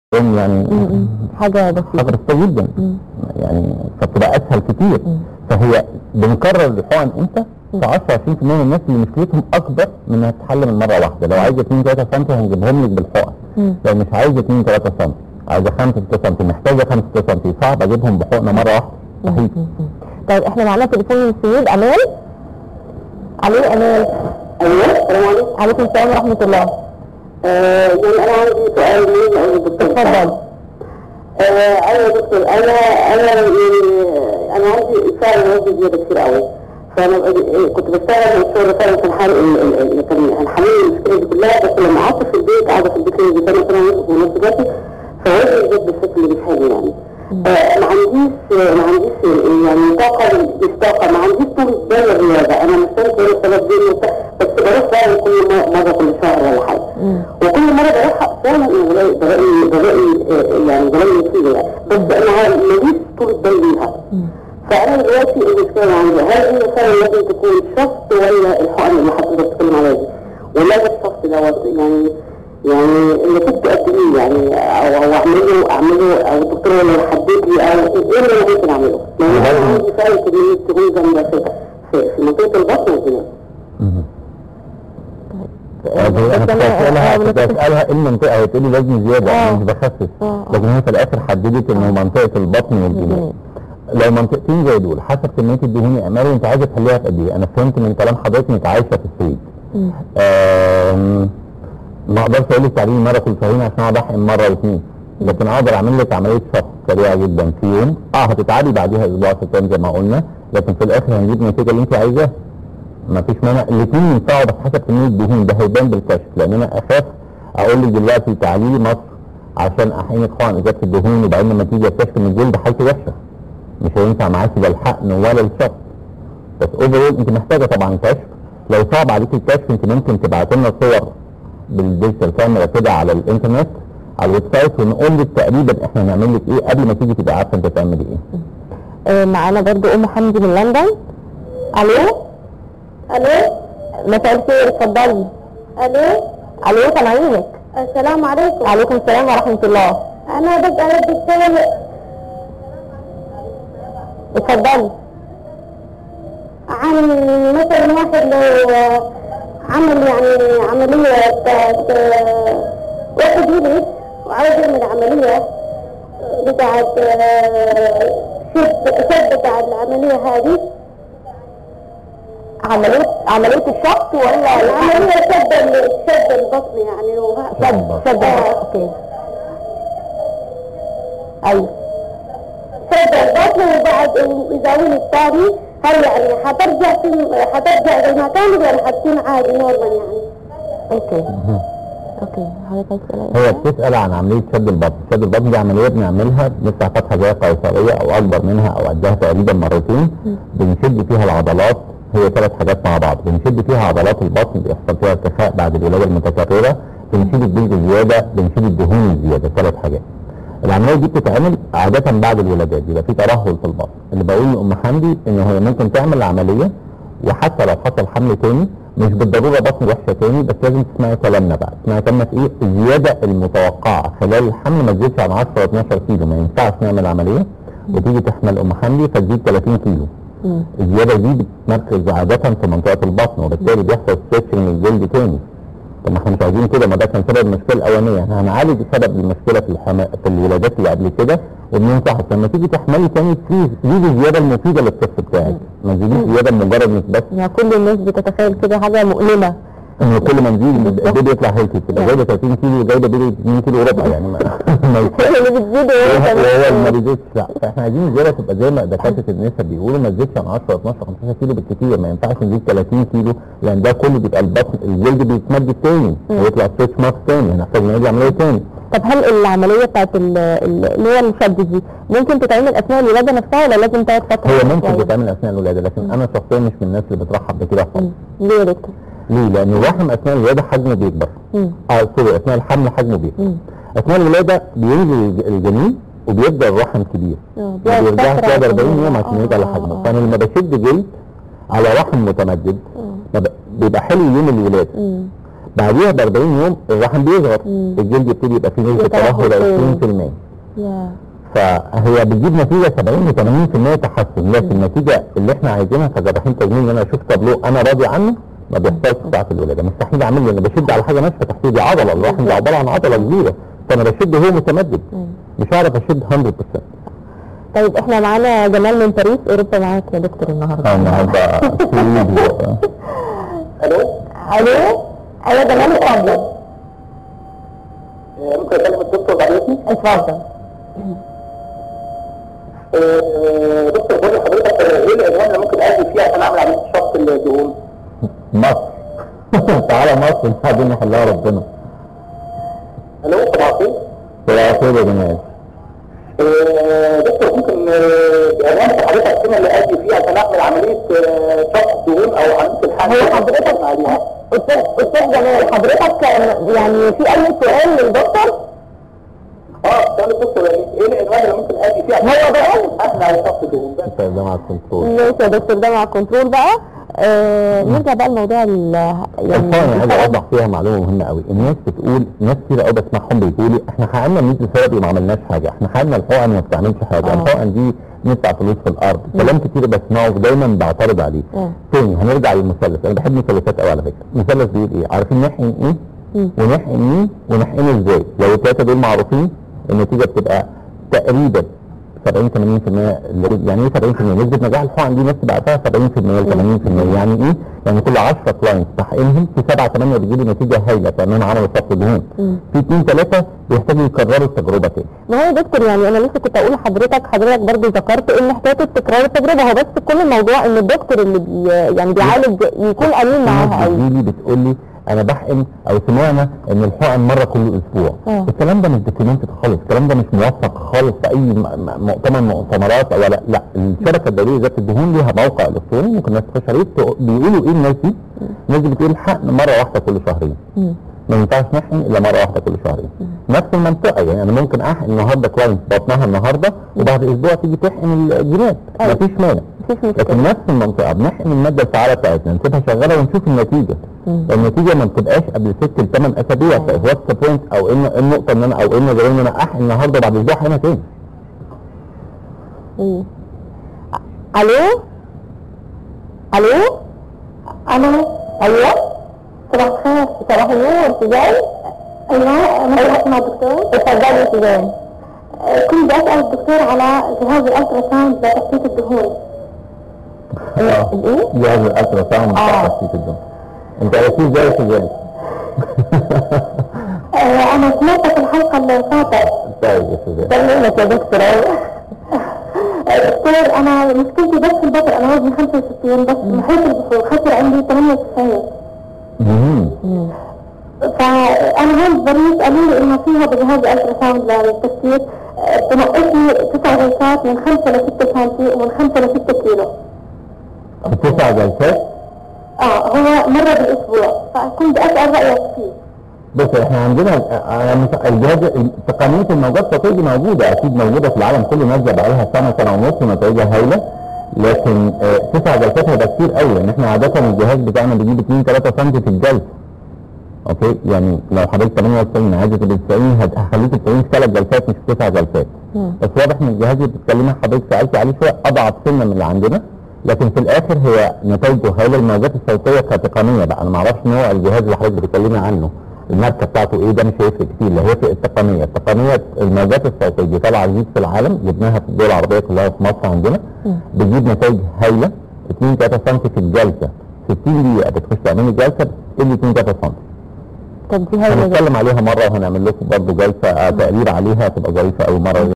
يوم يعني م- م. حاجه بسيطه حاجه بسيطه جدا م. يعني فبتبقى اسهل كتير م. فهي بنكرر الحقن امتى؟ في 10 20% من الناس اللي مشكلتهم اكبر من انها تتحل من مره واحده لو عايزه 2 3 سم هنجيبهم لك بالحقن م. لو مش عايزه 2 3 سم عايزه 5 6 سم محتاجه 5 6 سم صعب اجيبهم بحقنه مره واحده صحيح م- م. طيب احنا معانا تليفون من السويد امال الو امال ايوه السلام عليكم عليكم السلام ورحمه الله آه يعني انا عندي سؤال ليه يا دكتور اتفضل آه ايوه يا دكتور انا انا يعني انا عندي فعلا وزني زياده كتير قوي فانا ب- كنت بشتغل من الشغل فعلا كان حل ال- ال- كان هنحل المشكله دي كلها بس لما قعدت في البيت قاعده في البيت اللي بيتم سنه ونص ونص فوزني زاد بشكل مش حلو يعني آه، ما عنديش ما عنديش يعني طاقه مش طاقه ما عنديش طول بال الرياضه انا مش فاهم ايه السبب دي بس بروح فعلا كل م- مره كل شهر ولا حاجه م. وكل مره بروح فعلا بلاقي بلاقي بلاقي آه، يعني بلاقي نتيجه يعني بس انا ماليش طول بال ليها م. فانا دلوقتي المشكله عندي هل هي فعلا لازم تكون شخص ولا الحقن اللي حضرتك بتتكلم عليها دي ولا ده الشخص دوت يعني يعني اللي كنت قد ايه يعني او او اعمله اعمله او الدكتور هو اللي يحدد لي او ايه اللي انا ممكن اعمله؟ لان انا عندي فعلا كميه دهون جامده في في في منطقه البطن والجناب. مهم. آه، طب هي انا بس كنت أنا- اسالها آه، كنت بس- اسالها ايه المنطقه هي تقول لي وزن زياده آه. انا مش بخسس آه. لكن هي في الاخر حددت انه منطقه البطن والجناب لو منطقتين زي دول حسب كميه الدهون يا امال انت عايزه تحليها في قد ايه؟ انا فهمت من كلام حضرتك انك عايشه في السويد. م. آم، ما اقدرش اقول لك تعالي مره كل شهرين عشان اقعد احقن مره واثنين لكن اقدر اعمل لك عمليه شخص سريعه جدا في يوم اه هتتعبي بعديها اسبوع ستان زي ما قلنا لكن في الاخر هنجيب النتيجه اللي انت عايزاها ما فيش مانع الاثنين ينفعوا بس حسب كميه الدهون ده هيبان بالكشف لان انا اخاف اقول لك دلوقتي تعالي لي مصر عشان احقنك حقن ازاله الدهون وبعدين لما تيجي اكتشف ان الجلد حالته وحشه مش هينفع معاكي لا الحقن ولا الشخص بس اوفرول انت محتاجه طبعا كشف لو صعب عليك الكشف انت ممكن تبعت لنا صور بالديجيتال كاميرا كده على الانترنت على الويب سايت ونقول لك تقريبا احنا هنعمل لك ايه قبل ما تيجي تبقى عارفه انت تعملي ايه آه، معانا برضو ام حمدي من لندن الو الو مساء الخير اتفضلي الو الو سامعينك السلام عليكم عليكم السلام ورحمه الله انا بدي ارد السؤال اتفضلي عن مثلا واحد لو عمل يعني عملية بتاعت واحد يولد وعاوز يعمل عملية بتاعت شد شد بتاع العملية هذه عمليه عمليه الشق ولا العملية شد ال- شد البطن يعني وه- شد شد آه. اوكي ايوه شد البطن وبعد إذا ولد ثاني هل يعني حترجع في حترجع زي ما كانت ولا حتكون عادي نورمال يعني؟ اوكي اوكي حضرتك عايز تسأل هي أي بتسال عن عمليه شد البطن شد البطن دي عمليه بنعملها بنفتح فتحه زي قيصريه او اكبر منها او قدها تقريبا مرتين بنشد فيها العضلات هي ثلاث حاجات مع بعض بنشد فيها عضلات البطن بيحصل فيها ارتخاء بعد الولاده المتكرره بنشيل الجلد الزياده بنشيل الدهون الزياده ثلاث حاجات العمليه دي بتتعمل عاده بعد الولادات بيبقى في ترهل في البطن اللي بقول لام حمدي ان هي ممكن تعمل العمليه وحتى لو حصل حمل تاني مش بالضروره بطن وحشه تاني بس لازم تسمعي كلامنا بقى تسمعي كلامنا في ايه الزياده المتوقعه خلال الحمل ما تزيدش عن 10 12 كيلو ما ينفعش نعمل عمليه وتيجي تحمل ام حمدي فتزيد 30 كيلو مم. الزياده دي بتتمركز عاده في منطقه البطن وبالتالي بيحصل ستريتش من الجلد تاني طب ما احنا مش عايزين كده ما ده كان سبب المشكله الاولانيه احنا هنعالج سبب المشكله في الحما... في الولادات اللي قبل كده وبننصحك لما تيجي تحملي تاني تزيد زيدي الزياده المفيده للطفل بتاعك ما تزيديش زياده مجرد مش بس يعني كل الناس بتتخيل كده حاجه مؤلمه ان كل ما نزيد البيبي يطلع هيلثي كده جايبه 30 كيلو جايبه بيبي 2 كيلو وربع يعني ما ما هي اللي بتزيد وهو وهي ما كمان. بيزيدش لا فاحنا عايزين الزياده تبقى زي ما دكاتره النساء بيقولوا ما تزيدش عن 10 12 15 كيلو بالكثير ما ينفعش نزيد 30 كيلو لان ده كله بيبقى البطن الجلد بيتمد تاني هيطلع ستريتش مارك تاني هنحتاج نعيد عمليه تاني طب هل العمليه بتاعت ال- ال- اللي هي الشد دي ممكن تتعمل اثناء الولاده نفسها ولا لازم تقعد فتره هي ممكن شوية؟ تتعمل اثناء الولاده لكن انا شخصيا مش من الناس اللي بترحب بكده خالص مم. ليه يا دكتور؟ ليه؟ لان الرحم اثناء الولاده حجمه بيكبر مم. اه سوري اثناء الحمل حجمه بيكبر مم. اثناء الولاده بينزل الج- الجنين وبيبدا الرحم كبير آه، ما بيقعد بيرجعش فترة بعد 40 عشان- يوم عشان آه، يرجع آه، لحجمه آه. فانا لما بشد جلد على رحم متمدد آه. ما ب- بيبقى حلو يوم الولاده مم. بعديها ب 40 يوم الرحم بيصغر مم. الجلد يبتدي يبقى فيه نسبه يترهل ترهل تاني. 20% يا فهي بتجيب نتيجه 70 ل 80% تحسن لكن النتيجه اللي احنا عايزينها كجراحين تجميل ان انا اشوف تابلو انا راضي عنه ما بيحصلش ساعه الولاده مستحيل اعمل له انا بشد على حاجه ناشفه تحت دي عضله الرحم ده عباره عن عضله كبيره فانا بشد هو متمدد مم. مش هعرف اشد 100% طيب احنا معانا جمال من باريس اوروبا معاك يا دكتور النهارده النهارده سويدي الو الو ايوه جمال اتفضل ممكن اكلم الدكتور بعد اذنك؟ اتفضل آه، دكتور بقول لحضرتك آه، ايه العنوان اللي ممكن ادي فيه عشان اعمل عمليه شفط الدهون؟ مصر تعالى مصر بعدين نحلها ربنا الو صباح الخير صباح الخير يا جمال آه، دكتور ممكن آه، عنوان حضرتك فين اللي ادي فيه عشان اعمل عمليه آه، شفط دهون او عمليه الحمل هو حضرتك عليها استاذ استاذ جمال حضرتك يعني في اي سؤال للدكتور؟ اه سؤال الدكتور يعني ايه العنوان اللي ممكن ادي فيه عشان هو ده احنا على شفط الدهون بس طيب ده مع الكنترول ماشي يا دكتور ده مع الكنترول بقى آه نرجع بقى لموضوع ال- يعني الحقن عايز اوضح فيها معلومه مهمه قوي الناس بتقول ناس كتير قوي بسمعهم بيقولوا احنا حققنا ميزه ثيرابي وما عملناش حاجه احنا حققنا الحقن وما بتعملش حاجه آه. الحقن دي ندفع فلوس في الارض كلام كتير بسمعه ودايما بعترض عليه آه. تاني هنرجع للمثلث انا بحب المثلثات قوي على فكره المثلث بيقول ايه عارفين نحقن ايه مم. ونحقن مين ونحقنه ازاي لو الثلاثه دول معروفين النتيجه بتبقى تقريبا 70 80% اللي- يعني ايه 70% نسبه نجاح الحقن دي ناس بعتها 70% ل 80% يعني ايه؟ يعني كل 10 كلاينتس تحقنهم في 7 8 بيجيبوا نتيجه هايله كانهم عملوا صف دهون مم. في 2 3 بيحتاجوا يكرروا التجربه تاني ما هو يا دكتور يعني انا لسه كنت اقول لحضرتك حضرتك برضو ذكرت ان حكايه التكرار التجربه هو بس كل الموضوع ان الدكتور اللي بي يعني بيعالج يكون امين معاها ناس قوي بتجيلي بتقول لي انا بحقن او سمعنا ان الحقن مره كل اسبوع آه. الكلام ده مش دوكيومنتد خالص الكلام ده مش موثق خالص في اي م- م- مؤتمر مؤتمرات او لا لا الشركه الدوليه ذات الدهون ليها موقع الكتروني ممكن الناس تخش عليه تق- بيقولوا ايه الناس دي؟ الناس دي بتقول حقن مره واحده كل شهرين مم. ما ينفعش نحقن الا مره واحده كل شهرين نفس المنطقه يعني انا ممكن احقن النهارده كلاينت بطنها النهارده وبعد اسبوع تيجي تحقن الجناب أيوة. مفيش مانع مفيش لكن مشكله نفس المنطقه بنحقن الماده الفعاله بتاعتنا نسيبها شغاله ونشوف النتيجه مم. النتيجه ما بتبقاش قبل ست لثمان اسابيع أيوة. واتس بوينت او ان إيه النقطه ان انا او ان ان انا احقن النهارده بعد اسبوع هنا تاني مم. الو الو الو ايوه صباح الخير صباح النور ازاي ايوه انا مع الدكتور اتفضلي يا سوزان كنت بسال الدكتور على جهاز الالترا ساوند لتثبيت الدهون اه الايه؟ جهاز الالترا ساوند آه. بتاع تثبيت الدم انت عرفتيه ازاي يا سوزان؟ انا سمعت في الحلقه اللي فاتت طيب يا سوزان كلمك يا دكتور دكتور انا مشكلتي بس في البطن انا وزني 65 بس محيط البحور خسر عندي 98 مهم. فانا هون باريس قالوا لي انه في هذا جهاز الترا ساوند للتثبيت آه، بنقصني تسع جلسات من 5 ل 6 سم ومن 5 ل 6 كيلو تسع جلسات اه هو مره بالاسبوع فكنت اسال رايك فيه بص احنا عندنا آه، مش- الجهاز تقنيه الموجات الصوتيه دي موجوده اكيد موجوده في العالم كله نازله بقالها سنه سنه ونص ونتائجها هايله لكن آه، تسع جلسات هيبقى كتير قوي لان احنا عاده الجهاز بتاعنا بيجيب 2 3 سم في الجلسه اوكي يعني لو حضرتك 98 عايزه تبقى 90 هت- هخليك 90 في ثلاث جلسات مش في تسع جلسات مم. بس واضح ان الجهاز اللي بتتكلمي حضرتك سالتي عليه شويه اضعف سنه من اللي عندنا لكن في الاخر هي نتائجه هايله الموجات الصوتيه كتقنيه بقى انا ما اعرفش نوع الجهاز اللي حضرتك بتتكلمي عنه الماركه بتاعته ايه ده مش هيفرق كتير اللي هي في التقنيه التقنيه الموجات الصوتيه دي طالعه جديد في العالم جبناها في الدول العربيه كلها في مصر عندنا بتجيب نتائج هايله 2 3 سم في الجلسه 60 دقيقه بتخش تعملي جلسه بتدي 2 3 سم طب دي هاي هنتكلم عليها مره وهنعمل لكم برضه جلسه آه، تقرير عليها تبقى ظريفه قوي مره